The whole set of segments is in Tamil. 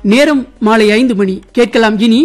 நேரம் மாலை ஐந்து மணி கேட்கலாம் இனி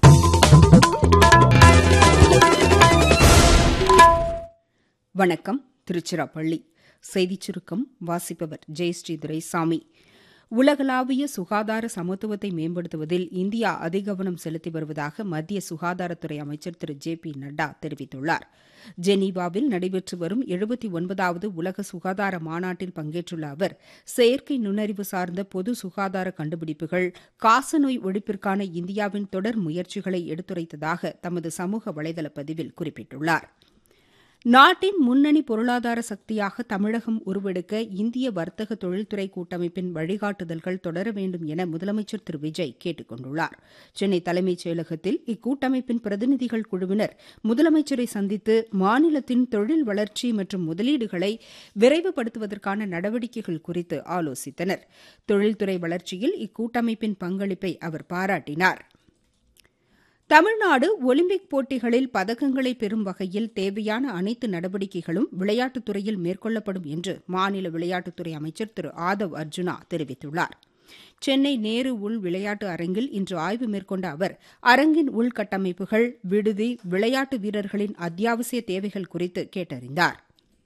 வணக்கம் திருச்சிராப்பள்ளி செய்திச் சுருக்கம் வாசிப்பவர் ஜெயஸ்ரீ துரைசாமி உலகளாவிய சுகாதார சமத்துவத்தை மேம்படுத்துவதில் இந்தியா அதிகவனம் செலுத்தி வருவதாக மத்திய சுகாதாரத்துறை அமைச்சர் திரு ஜே பி நட்டா தெரிவித்துள்ளார் ஜெனீவாவில் நடைபெற்று வரும் எழுபத்தி ஒன்பதாவது உலக சுகாதார மாநாட்டில் பங்கேற்றுள்ள அவர் செயற்கை நுண்ணறிவு சார்ந்த பொது சுகாதார கண்டுபிடிப்புகள் காசநோய் ஒழிப்பிற்கான இந்தியாவின் தொடர் முயற்சிகளை எடுத்துரைத்ததாக தமது சமூக வலைதள பதிவில் குறிப்பிட்டுள்ளார் நாட்டின் முன்னணி பொருளாதார சக்தியாக தமிழகம் உருவெடுக்க இந்திய வர்த்தக தொழில்துறை கூட்டமைப்பின் வழிகாட்டுதல்கள் தொடர வேண்டும் என முதலமைச்சர் திரு விஜய் கேட்டுக் கொண்டுள்ளார் சென்னை தலைமைச் செயலகத்தில் இக்கூட்டமைப்பின் பிரதிநிதிகள் குழுவினர் முதலமைச்சரை சந்தித்து மாநிலத்தின் தொழில் வளர்ச்சி மற்றும் முதலீடுகளை விரைவுபடுத்துவதற்கான நடவடிக்கைகள் குறித்து ஆலோசித்தனர் தொழில்துறை வளர்ச்சியில் இக்கூட்டமைப்பின் பங்களிப்பை அவர் பாராட்டினார் தமிழ்நாடு ஒலிம்பிக் போட்டிகளில் பதக்கங்களை பெறும் வகையில் தேவையான அனைத்து நடவடிக்கைகளும் விளையாட்டுத் துறையில் மேற்கொள்ளப்படும் என்று மாநில விளையாட்டுத்துறை அமைச்சர் திரு ஆதவ் அர்ஜுனா தெரிவித்துள்ளார் சென்னை நேரு உள் விளையாட்டு அரங்கில் இன்று ஆய்வு மேற்கொண்ட அவர் அரங்கின் உள்கட்டமைப்புகள் விடுதி விளையாட்டு வீரர்களின் அத்தியாவசிய தேவைகள் குறித்து கேட்டறிந்தார்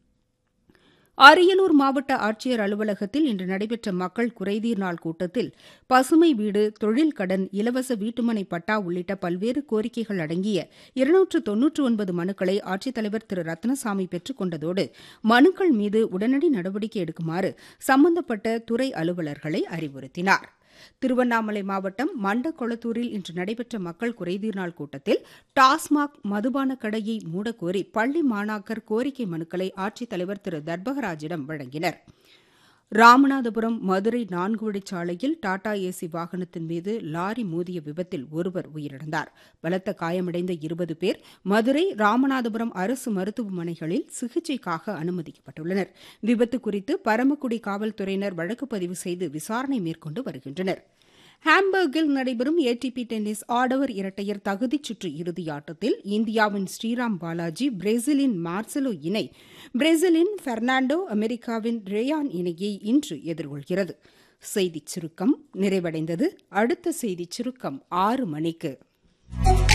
அரியலூர் மாவட்ட ஆட்சியர் அலுவலகத்தில் இன்று நடைபெற்ற மக்கள் குறைதீர் நாள் கூட்டத்தில் பசுமை வீடு தொழில் கடன் இலவச வீட்டுமனை பட்டா உள்ளிட்ட பல்வேறு கோரிக்கைகள் அடங்கிய இருநூற்று தொன்னூற்று ஒன்பது மனுக்களை ஆட்சித்தலைவர் திரு ரத்னசாமி பெற்றுக் கொண்டதோடு மனுக்கள் மீது உடனடி நடவடிக்கை எடுக்குமாறு சம்பந்தப்பட்ட துறை அலுவலர்களை அறிவுறுத்தினார் திருவண்ணாமலை மாவட்டம் மண்டக்கொளத்தூரில் இன்று நடைபெற்ற மக்கள் குறைதீர் நாள் கூட்டத்தில் டாஸ்மாக் மதுபான கடையை மூடக்கோரி பள்ளி மாணாக்கர் கோரிக்கை மனுக்களை ஆட்சித்தலைவர் திரு தர்பகராஜிடம் வழங்கினர் ராமநாதபுரம் மதுரை நான்கு வழிச்சாலையில் டாடா ஏசி வாகனத்தின் மீது லாரி மோதிய விபத்தில் ஒருவர் உயிரிழந்தார் பலத்த காயமடைந்த இருபது பேர் மதுரை ராமநாதபுரம் அரசு மருத்துவமனைகளில் சிகிச்சைக்காக அனுமதிக்கப்பட்டுள்ளனர் விபத்து குறித்து பரமக்குடி காவல்துறையினர் வழக்கு பதிவு செய்து விசாரணை மேற்கொண்டு வருகின்றனர் ஹாம்பர்கில் நடைபெறும் ஏடிபி டென்னிஸ் ஆடவர் இரட்டையர் தகுதிச் சுற்று இறுதியாட்டத்தில் இந்தியாவின் ஸ்ரீராம் பாலாஜி பிரேசிலின் மார்செலோ இணை பிரேசிலின் பெர்னாண்டோ அமெரிக்காவின் ரேயான் இணையை இன்று எதிர்கொள்கிறது செய்திச் சுருக்கம் நிறைவடைந்தது அடுத்த செய்திச் சுருக்கம் ஆறு மணிக்கு